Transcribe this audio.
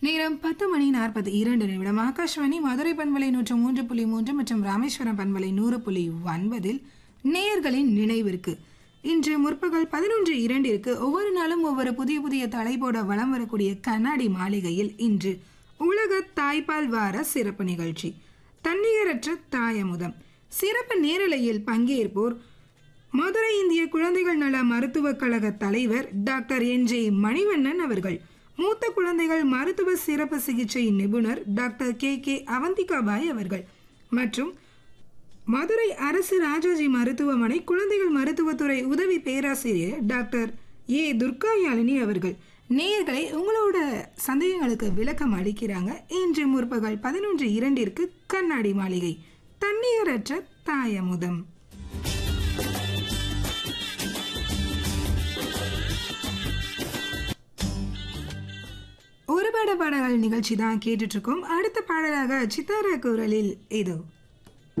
நேரம் பத்து மணி நாற்பத்தி இரண்டு நிமிடம் ஆகாஷ்வாணி மதுரை பண்பலை நூற்று மூன்று புள்ளி மூன்று மற்றும் ராமேஸ்வரம் பண்பலை நூறு புள்ளி ஒன்பதில் நேயர்களின் நினைவிற்கு இன்று முற்பகல் பதினொன்று இரண்டிற்கு ஒவ்வொரு நாளும் ஒவ்வொரு புதிய புதிய தலைப்போட வலம் வரக்கூடிய கண்ணாடி மாளிகையில் இன்று உலக தாய்ப்பால் வார சிறப்பு நிகழ்ச்சி தன்னிகரற்ற தாயமுதம் சிறப்பு நேரலையில் பங்கேற்போர் மதுரை இந்திய குழந்தைகள் நல மருத்துவக் கழக தலைவர் டாக்டர் என் ஜே மணிவண்ணன் அவர்கள் மூத்த குழந்தைகள் மருத்துவ சிறப்பு சிகிச்சை நிபுணர் டாக்டர் கே கே அவந்திகாபாய் அவர்கள் மற்றும் மதுரை அரசு ராஜாஜி மருத்துவமனை குழந்தைகள் மருத்துவத்துறை உதவி பேராசிரியர் டாக்டர் ஏ துர்காயாழினி அவர்கள் நேயர்களை உங்களோட சந்தேகங்களுக்கு விளக்கம் அளிக்கிறாங்க இன்று முற்பகல் பதினொன்று இரண்டிற்கு கண்ணாடி மாளிகை தண்ணீரற்ற தாயமுதம் ஒரு பாட பாடல்கள் நிகழ்ச்சி தான் கேட்டுட்டு இருக்கோம் அடுத்த பாடலாக சித்தாரா குரலில் இதோ